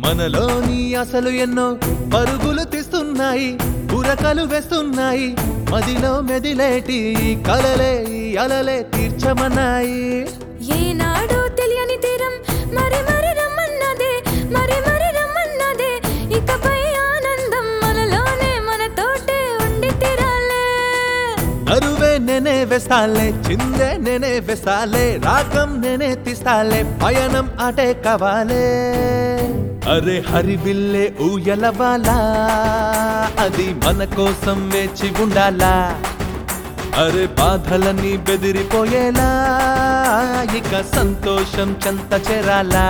మనలోని అసలు ఎన్నో పరుగులు తీస్తున్నాయి ఉరకలు వేస్తున్నాయి మదిలో మెదిలేటి ఈ కలలే ఈ అలలే తీర్చమన్నాయి ఏనాడో తెలియని తీరం మరి మరి రమ్మన్నదే మరి మరి రమ్మన్నదే ఇకపై ఆనందం మనలోనే మనతోటే ఉండి తీరాలే అరువే నేనే వేస్తాలే చిందే నేనే వేస్తాలే రాగం నేనే తీస్తాలే పయనం అటే కవాలే అరే హరివిల్లే ఊయలవాలా అది మన కోసం వేచి ఉండాలా అరే బాధలన్నీ బెదిరిపోయేలా ఇక సంతోషం చెంత చేరాలా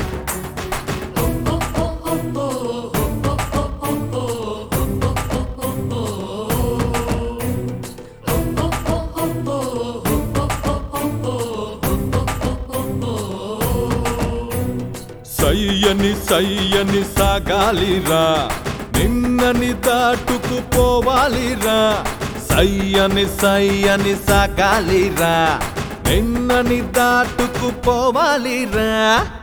సయ్యని సయ్యని సాగాలిరా నిన్నని దాటుకుపోవాలిరా సయ్యని సయ్యని సాగాలిరా నిన్నని దాటుకుపోవాలిరా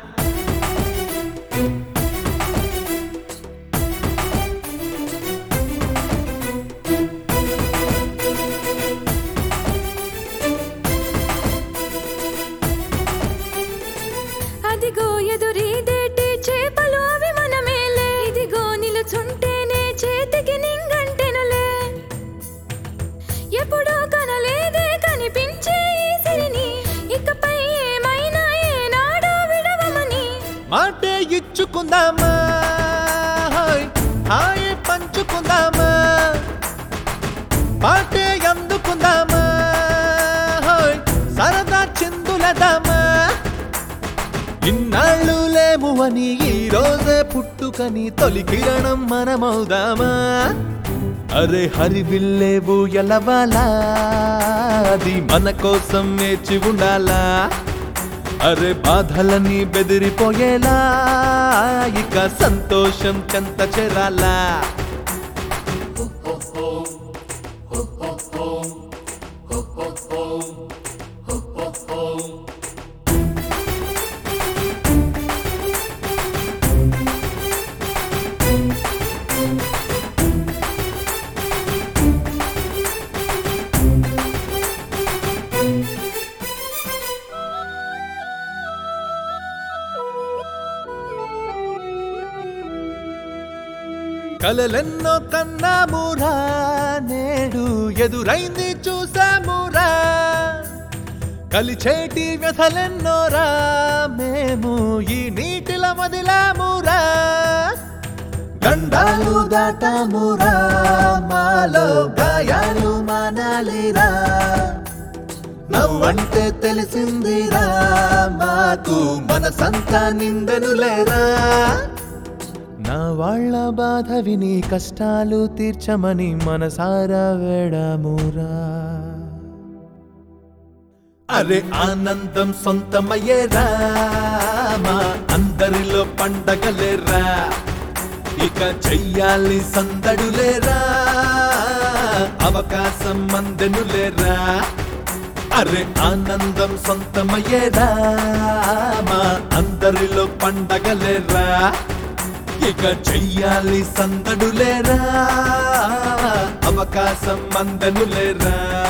అదిగో ఎదురీదేటి చేపలు అవి మనమేలే ఇదిగో నిలుచుంటేనే చేతికి నింగంటెనులే ఎప్పుడో కనలేదే కనిపించే ఈ సిరిని ఇకపై ఏమైనా ఏనాడో విడవమని మాటే ఇచ్చుకుందామా హాయ్ హాయ్ పంచుకుందామా పాటే అందుకుందామా హాయ్ సరదా చిందులదామా ఇన్నాళ్ళు లేము అని ఈ రోజే పుట్టుకని తొలి కిరణం మనమవుదామా అరే హరివిల్లేవు ఎలవాలా అది మన కోసం వేచి ఉండాలా అరే బాధలని బెదిరిపోయేలా ఇక సంతోషం చెంత చేరాలా కలలెన్నో కన్నామురా నేడు ఎదురైంది చూసామురా కలిచేటి వ్యథలెన్నోరా మేము ఈ నీటిల వదిలామురా గండాలు దాటామురా మాలో గాయాలు మానాలిరా నవ్వంటే తెలిసిందిరా మాకు మనసంతా నిందెనులేరా నా వాళ్ళ బాధ విని కష్టాలు తీర్చమని మనసారా వేడమురా అరే ఆనందం సొంతమయ్యేరా మా అందరిలో పండగలేరా ఇక చెయ్యాలి సందడులేరా అవకాశం మందెనులేరా అరే ఆనందం సొంతమయ్యేరా మా అందరిలో పండగలేరా ఇక చెయ్యాలి సందడులేరా అవకాశం మందనులేరా